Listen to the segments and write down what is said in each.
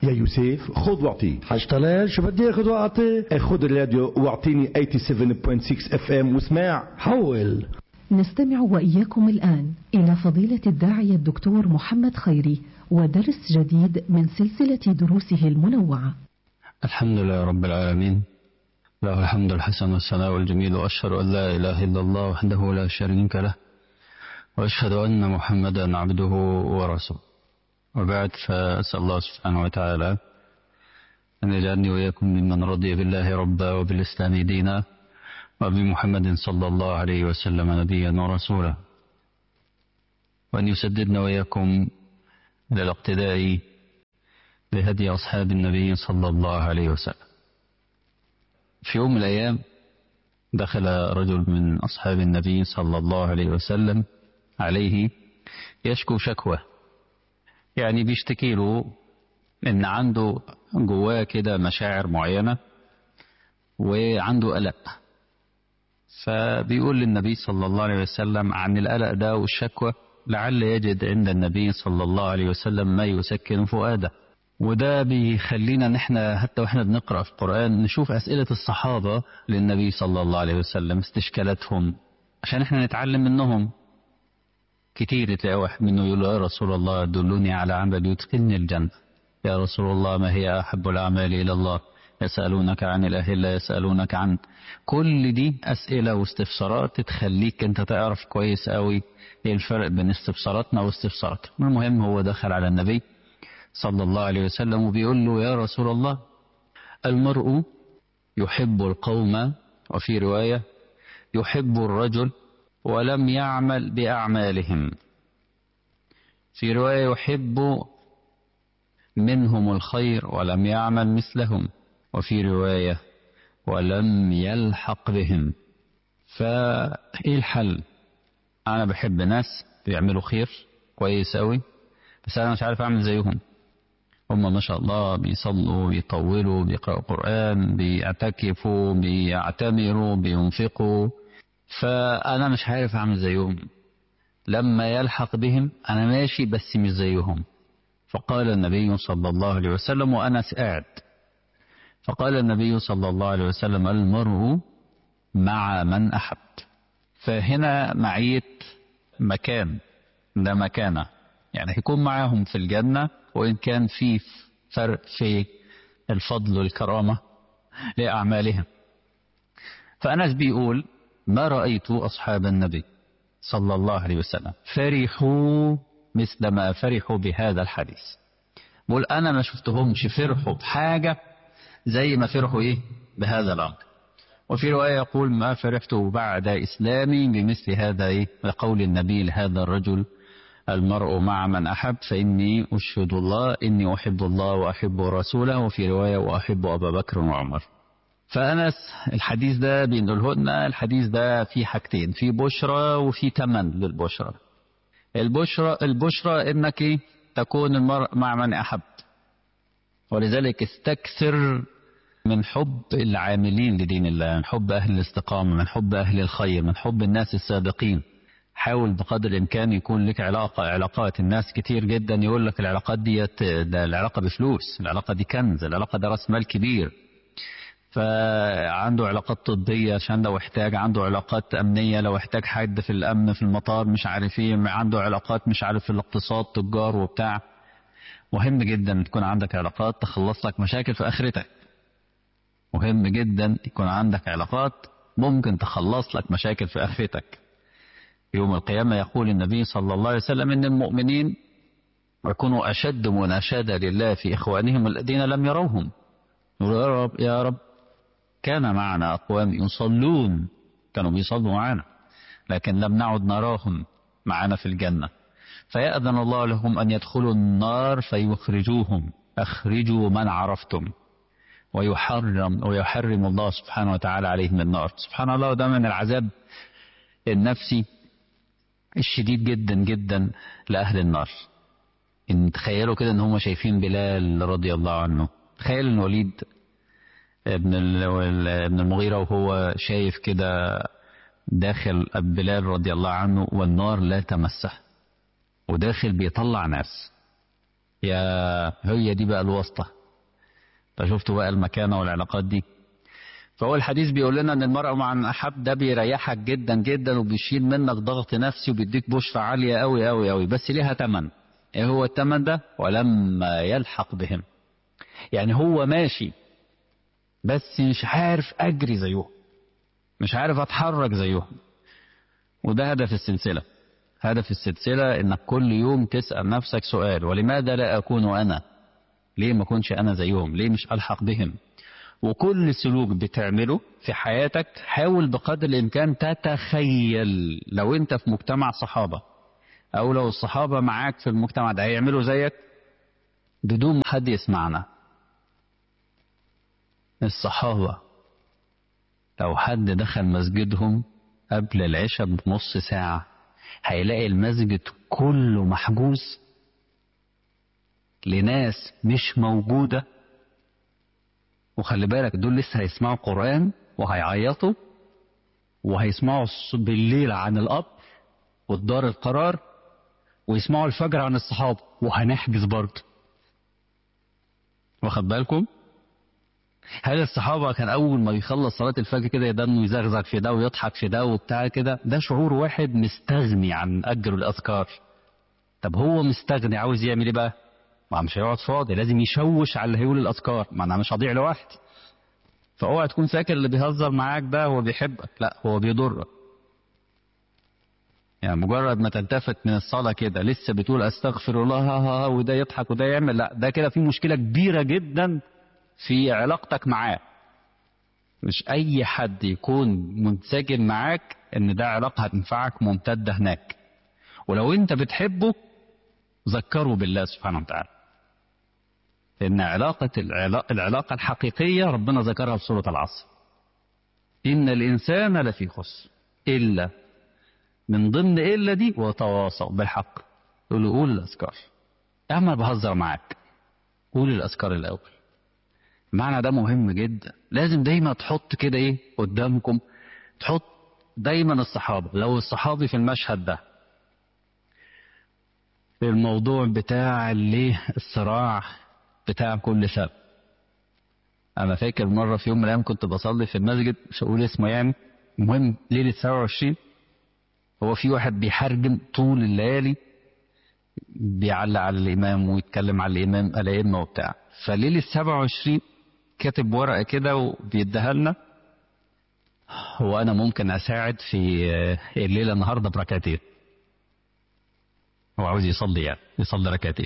يا يوسف خذ واعطي حاج طلال شو بدي اخذ واعطي خذ الراديو واعطيني 87.6 اف ام واسمع حول نستمع وإياكم الآن إلى فضيلة الداعية الدكتور محمد خيري ودرس جديد من سلسلة دروسه المنوعة الحمد لله رب العالمين له الحمد الحسن والثناء الجميل وأشهد أن لا إله إلا الله وحده لا شريك له وأشهد أن محمدا عبده ورسوله وبعد فأسأل الله سبحانه وتعالى أن يجعلني وإياكم ممن رضي بالله ربا وبالإسلام دينا وبمحمد صلى الله عليه وسلم نبيا ورسولا وأن يسددنا وإياكم إلى الاقتداء بهدي أصحاب النبي صلى الله عليه وسلم في يوم من الأيام دخل رجل من أصحاب النبي صلى الله عليه وسلم عليه يشكو شكوى يعني بيشتكي له إن عنده جواه كده مشاعر معينة وعنده قلق فبيقول للنبي صلى الله عليه وسلم عن القلق ده والشكوى لعل يجد عند النبي صلى الله عليه وسلم ما يسكن فؤاده وده بيخلينا نحن حتى واحنا بنقرا في القران نشوف اسئله الصحابه للنبي صلى الله عليه وسلم استشكالاتهم عشان احنا نتعلم منهم كتير تلاقي واحد منه يقول له يا رسول الله دلوني على عمل يدخلني الجنه يا رسول الله ما هي احب الاعمال الى الله يسالونك عن الاهله يسالونك عن كل دي اسئله واستفسارات تخليك انت تعرف كويس قوي ايه الفرق بين استفساراتنا واستفساراتهم المهم هو دخل على النبي صلى الله عليه وسلم وبيقول له يا رسول الله المرء يحب القوم وفي رواية يحب الرجل ولم يعمل بأعمالهم في رواية يحب منهم الخير ولم يعمل مثلهم وفي رواية ولم يلحق بهم فإيه الحل أنا بحب ناس بيعملوا خير كويس أوي بس أنا مش عارف أعمل زيهم هم ما شاء الله بيصلوا بيطولوا بيقرأوا قرآن بيعتكفوا بيعتمروا بينفقوا فأنا مش عارف أعمل زيهم لما يلحق بهم أنا ماشي بس مش زيهم فقال النبي صلى الله عليه وسلم وأنا قاعد فقال النبي صلى الله عليه وسلم المرء مع من أحب فهنا معية مكان ده مكانه يعني هيكون معاهم في الجنة وإن كان في فرق في الفضل والكرامة لأعمالهم فأنس بيقول ما رأيت أصحاب النبي صلى الله عليه وسلم فرحوا مثل ما فرحوا بهذا الحديث بقول أنا ما شفتهمش فرحوا بحاجة زي ما فرحوا إيه بهذا الأمر وفي رواية يقول ما فرحت بعد إسلامي بمثل هذا إيه لقول النبي لهذا الرجل المرء مع من أحب فإني أشهد الله إني أحب الله وأحب رسوله وفي رواية وأحب أبا بكر وعمر فأنس الحديث ده بينقله لنا الحديث ده فيه حاجتين في بشرى وفي تمن للبشرى البشرى البشرى إنك إيه؟ تكون المرء مع من أحب ولذلك استكثر من حب العاملين لدين الله من حب أهل الاستقامة من حب أهل الخير من حب الناس السابقين حاول بقدر الامكان يكون لك علاقه علاقات الناس كتير جدا يقول لك العلاقات ديت ده العلاقه بفلوس العلاقه دي كنز العلاقه ده راس مال كبير فعنده علاقات طبيه عشان لو احتاج عنده علاقات امنيه لو احتاج حد في الامن في المطار مش عارف ايه عنده علاقات مش عارف في الاقتصاد تجار وبتاع مهم جدا تكون عندك علاقات تخلص لك مشاكل في اخرتك مهم جدا يكون عندك علاقات ممكن تخلص لك مشاكل في اخرتك يوم القيامة يقول النبي صلى الله عليه وسلم إن المؤمنين يكونوا أشد مناشدة لله في إخوانهم الذين لم يروهم يقول يا رب يا رب كان معنا أقوام يصلون كانوا بيصلوا معنا لكن لم نعد نراهم معنا في الجنة فيأذن الله لهم أن يدخلوا النار فيخرجوهم أخرجوا من عرفتم ويحرم ويحرم الله سبحانه وتعالى عليهم النار سبحان الله ده من العذاب النفسي الشديد جدا جدا لأهل النار إن تخيلوا كده إن هم شايفين بلال رضي الله عنه تخيل إن وليد ابن ابن المغيرة وهو شايف كده داخل بلال رضي الله عنه والنار لا تمسه وداخل بيطلع ناس يا هي دي بقى الواسطة فشفتوا بقى المكانة والعلاقات دي فهو الحديث بيقول لنا ان المرء مع من احب ده بيريحك جدا جدا وبيشيل منك ضغط نفسي وبيديك بشرة عالية قوي قوي قوي بس ليها تمن ايه هو التمن ده ولما يلحق بهم يعني هو ماشي بس مش عارف اجري زيهم مش عارف اتحرك زيهم وده هدف السلسلة هدف السلسلة انك كل يوم تسأل نفسك سؤال ولماذا لا اكون انا ليه ما اكونش انا زيهم ليه مش الحق بهم وكل سلوك بتعمله في حياتك حاول بقدر الامكان تتخيل لو انت في مجتمع صحابة او لو الصحابة معاك في المجتمع ده هيعملوا زيك بدون ما حد يسمعنا الصحابة لو حد دخل مسجدهم قبل العشاء بنص ساعة هيلاقي المسجد كله محجوز لناس مش موجودة وخلي بالك دول لسه هيسمعوا قرآن وهيعيطوا وهيسمعوا بالليل عن الأب والدار القرار ويسمعوا الفجر عن الصحابة وهنحجز برضه واخد بالكم هل الصحابة كان أول ما يخلص صلاة الفجر كده يدنه يزغزغ في ده ويضحك في ده وبتاع كده ده شعور واحد مستغني عن أجر الأذكار طب هو مستغني عاوز يعمل إيه بقى؟ ما مش هيقعد فاضي لازم يشوش على اللي هيقول الأذكار ما أنا مش هضيع لوحدي فاوعى تكون فاكر اللي بيهزر معاك ده هو بيحبك لا هو بيضرك يعني مجرد ما تلتفت من الصلاة كده لسه بتقول استغفر الله ها ها ها وده يضحك وده يعمل لا ده كده في مشكلة كبيرة جدا في علاقتك معاه مش اي حد يكون منسجم معاك ان ده علاقة هتنفعك ممتدة هناك ولو انت بتحبه ذكره بالله سبحانه وتعالى لان علاقة العلاقة, العلاقة الحقيقية ربنا ذكرها في سورة العصر ان الانسان لفي خسر الا من ضمن الا دي وتواصوا بالحق يقول له قول الاذكار يا عم انا بهزر معاك قول الاذكار الاول المعنى ده مهم جدا لازم دايما تحط كده ايه قدامكم تحط دايما الصحابة لو الصحابي في المشهد ده في الموضوع بتاع اللي الصراع بتاع كل سبب انا فاكر مرة في يوم من الايام كنت بصلي في المسجد مش هقول اسمه يعني المهم ليلة 27 هو في واحد بيحرجم طول الليالي بيعلق على الامام ويتكلم على الامام الائمه وبتاع فليله 27 كاتب ورقه كده وبيديها لنا هو انا ممكن اساعد في الليله النهارده بركعتين هو عاوز يصلي يعني يصلي ركعتين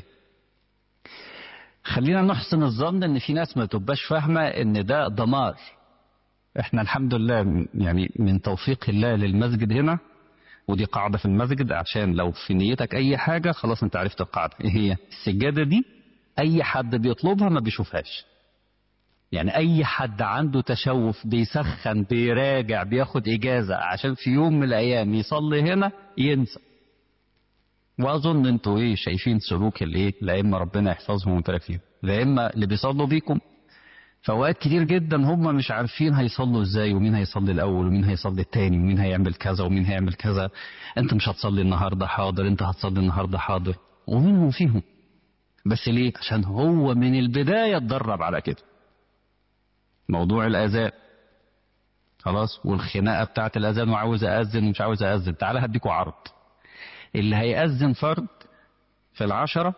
خلينا نحسن الظن ان في ناس ما تبقاش فاهمه ان ده دمار احنا الحمد لله يعني من توفيق الله للمسجد هنا ودي قاعدة في المسجد عشان لو في نيتك أي حاجة خلاص أنت عرفت القاعدة إيه هي السجادة دي أي حد بيطلبها ما بيشوفهاش يعني أي حد عنده تشوف بيسخن بيراجع بياخد إجازة عشان في يوم من الأيام يصلي هنا ينسى وأظن أنتوا إيه شايفين سلوك الإيه الأئمة ربنا يحفظهم ويبارك فيهم الأئمة اللي بيصلوا بيكم فأوقات كتير جدا هم مش عارفين هيصلوا ازاي ومين هيصلي الأول ومين هيصلي التاني ومين هيعمل كذا ومين هيعمل كذا أنت مش هتصلي النهاردة حاضر أنت هتصلي النهاردة حاضر ومنهم فيهم بس ليه؟ عشان هو من البداية اتدرب على كده موضوع الأذان خلاص والخناقة بتاعت الأذان وعاوز أأذن ومش عاوز أأذن تعالى هديكوا عرض اللي هيأذن فرد في العشرة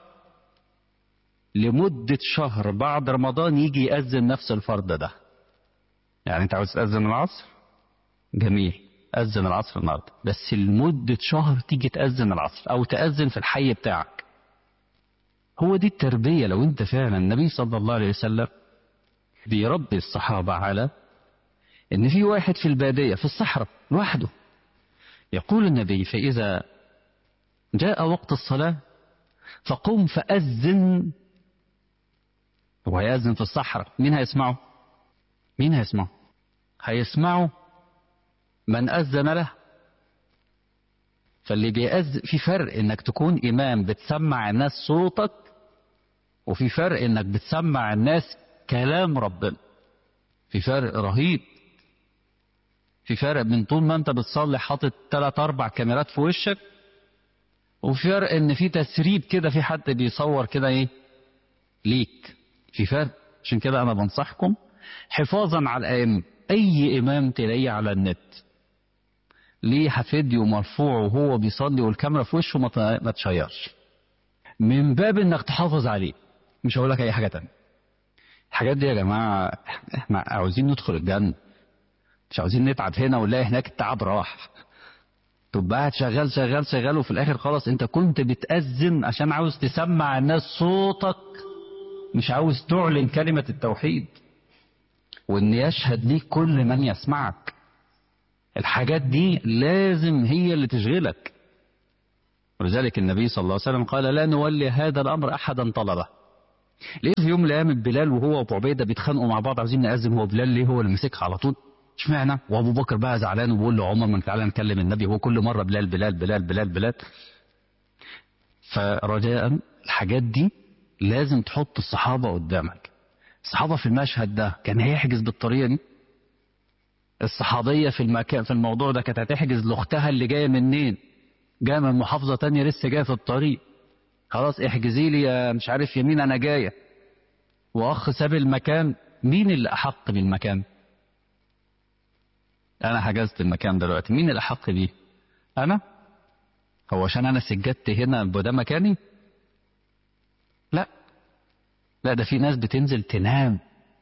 لمدة شهر بعد رمضان يجي يأذن نفس الفرد ده يعني انت عاوز تأذن العصر جميل أذن العصر النهاردة بس لمدة شهر تيجي تأذن العصر أو تأذن في الحي بتاعك هو دي التربية لو انت فعلا النبي صلى الله عليه وسلم بيربي الصحابة على ان في واحد في البادية في الصحراء لوحده يقول النبي فإذا جاء وقت الصلاة فقم فأذن هو هيأذن في الصحراء مين هيسمعه مين هيسمعه هيسمعه من أذن له فاللي بيأذن في فرق انك تكون امام بتسمع الناس صوتك وفي فرق انك بتسمع الناس كلام ربنا في فرق رهيب في فرق من طول ما انت بتصلي حاطط ثلاث اربع كاميرات في وشك وفي فرق ان في تسريب كده في حد بيصور كده ايه ليك في فرق عشان كده انا بنصحكم حفاظا على الائمه اي امام تلاقيه على النت ليه فيديو مرفوع وهو بيصلي والكاميرا في وشه ما ت- ما تشيرش من باب انك تحافظ عليه مش هقول لك اي حاجه تانية الحاجات دي يا جماعه احنا عاوزين ندخل الجنه مش عاوزين نتعب هنا ونلاقي هناك التعب راح تبقى قاعد شغال شغال شغال وفي الاخر خلاص انت كنت بتأذن عشان عاوز تسمع الناس صوتك مش عاوز تعلن كلمة التوحيد وان يشهد ليك كل من يسمعك الحاجات دي لازم هي اللي تشغلك ولذلك النبي صلى الله عليه وسلم قال لا نولي هذا الامر احدا طلبه ليه في يوم من الايام بلال وهو وابو عبيده بيتخانقوا مع بعض عايزين نأذن هو بلال ليه هو اللي مسكها على طول اشمعنى وابو بكر بقى زعلان وبيقول له عمر ما تعالى نكلم النبي هو كل مره بلال بلال بلال بلال بلال فرجاء الحاجات دي لازم تحط الصحابه قدامك الصحابه في المشهد ده كان هيحجز بالطريقه دي الصحابيه في المكان في الموضوع ده كانت هتحجز لاختها اللي جايه منين جايه من محافظه تانية لسه جايه في الطريق خلاص احجزي لي يا مش عارف يمين انا جايه واخ ساب المكان مين اللي احق بالمكان انا حجزت المكان دلوقتي مين الاحق بيه انا هو عشان انا سجدت هنا يبقى ده مكاني لا لا ده في ناس بتنزل تنام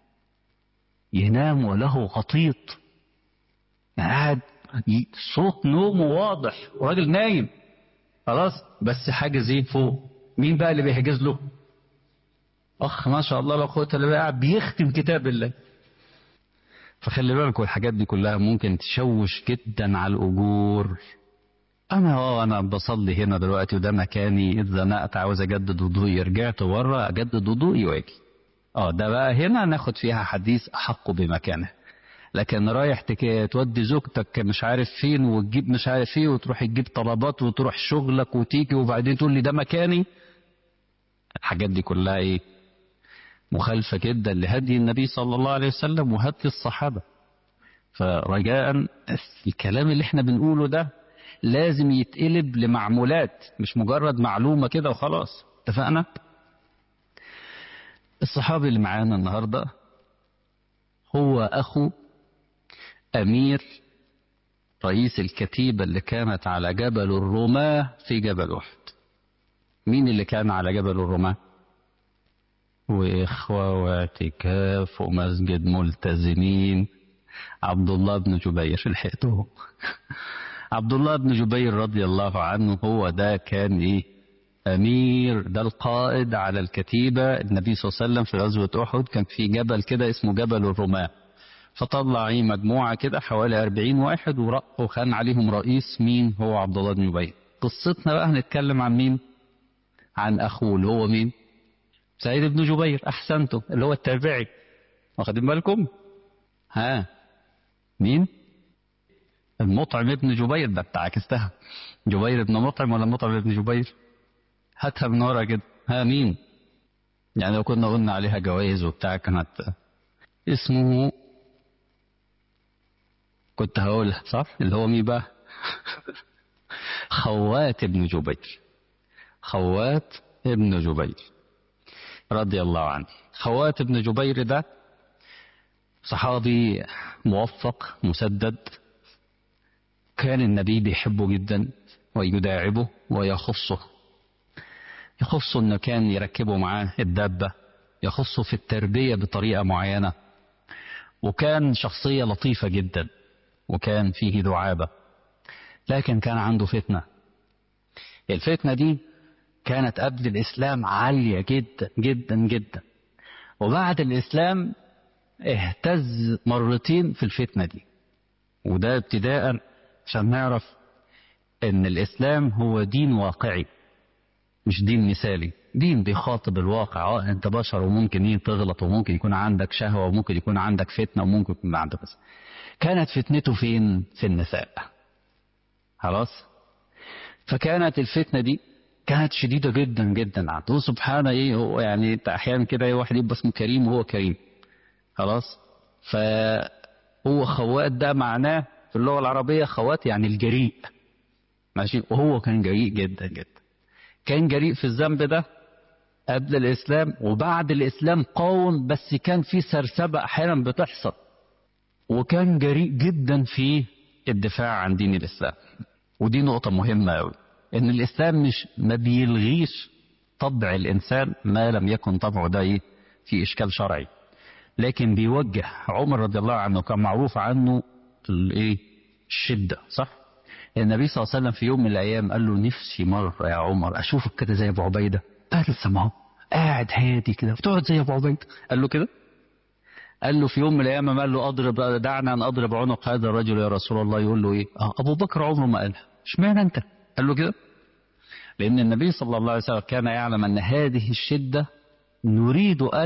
ينام وله غطيط قاعد ي- صوت نومه واضح وراجل نايم خلاص بس حاجز ايه فوق مين بقى اللي بيحجز له اخ ما شاء الله لا قوه الا بالله قاعد بيختم كتاب الله فخلي بالكم الحاجات دي كلها ممكن تشوش جدا على الاجور انا اه انا بصلي هنا دلوقتي وده مكاني اذ زنقت عاوز اجدد وضوئي رجعت بره اجدد وضوئي واجي اه ده بقى هنا ناخد فيها حديث احق بمكانه لكن رايح تك- تودي زوجتك مش عارف فين وتجيب مش عارف ايه وتروح تجيب طلبات وتروح شغلك وتيجي وبعدين تقول لي ده مكاني الحاجات دي كلها ايه مخالفة جدا لهدي النبي صلى الله عليه وسلم وهدي الصحابة فرجاء الكلام اللي احنا بنقوله ده لازم يتقلب لمعمولات مش مجرد معلومة كده وخلاص اتفقنا الصحابي اللي معانا النهاردة هو أخو أمير رئيس الكتيبة اللي كانت على جبل الرماة في جبل أحد مين اللي كان على جبل الرماة وإخوة واعتكاف ومسجد ملتزمين عبد الله بن جبير لحقته عبد الله بن جبير رضي الله عنه هو ده كان ايه امير ده القائد على الكتيبة النبي صلى الله عليه وسلم في غزوة احد كان في جبل كده اسمه جبل الرماة فطلع ايه مجموعة كده حوالي 40 واحد ورقوا وكان عليهم رئيس مين هو عبد الله بن جبير قصتنا بقى هنتكلم عن مين عن اخوه اللي هو مين سعيد بن جبير احسنتم اللي هو التابعي واخدين بالكم ها مين المطعم ابن جبير ده بتاع عكستها جبير ابن مطعم ولا مطعم ابن جبير هاتها من ورا كده ها مين يعني لو كنا قلنا عليها جوائز وبتاع كانت اسمه كنت هقولها صح اللي هو مين بقى خوات ابن جبير خوات ابن جبير رضي الله عنه خوات ابن جبير ده صحابي موفق مسدد كان النبي بيحبه جدا ويداعبه ويخصه يخصه انه كان يركبه معاه الدابة يخصه في التربية بطريقة معينة وكان شخصية لطيفة جدا وكان فيه دعابة لكن كان عنده فتنة الفتنة دي كانت قبل الإسلام عالية جدا جدا جدا وبعد الإسلام اهتز مرتين في الفتنة دي وده ابتداء عشان نعرف ان الاسلام هو دين واقعي مش دين مثالي دين بيخاطب الواقع اه انت بشر وممكن ايه تغلط وممكن يكون عندك شهوة وممكن يكون عندك فتنة وممكن يكون عندك بس كانت فتنته فين في النساء خلاص فكانت الفتنة دي كانت شديدة جدا جدا عنده سبحانه ايه هو يعني انت احيانا كده ايه واحد يبقى اسمه كريم وهو كريم خلاص فهو خوات ده معناه في اللغة العربية خوات يعني الجريء ماشي وهو كان جريء جدا جدا كان جريء في الذنب ده قبل الإسلام وبعد الإسلام قاوم بس كان في سرسبة أحيانا بتحصل وكان جريء جدا في الدفاع عن دين الإسلام ودي نقطة مهمة أوي إن الإسلام مش ما بيلغيش طبع الإنسان ما لم يكن طبعه ده إيه في إشكال شرعي لكن بيوجه عمر رضي الله عنه كان معروف عنه الإيه الشدة صح النبي صلى الله عليه وسلم في يوم من الأيام قال له نفسي مرة يا عمر أشوفك كده زي أبو عبيدة أرسم أهو قاعد هادي كده بتقعد زي أبو عبيدة قال له كده قال له في يوم من الايام قال له اضرب دعنا ان اضرب عنق هذا الرجل يا رسول الله يقول له ايه اه ابو بكر عمره ما قالها اشمعنى انت قال له كده لان النبي صلى الله عليه وسلم كان يعلم ان هذه الشده نريد ان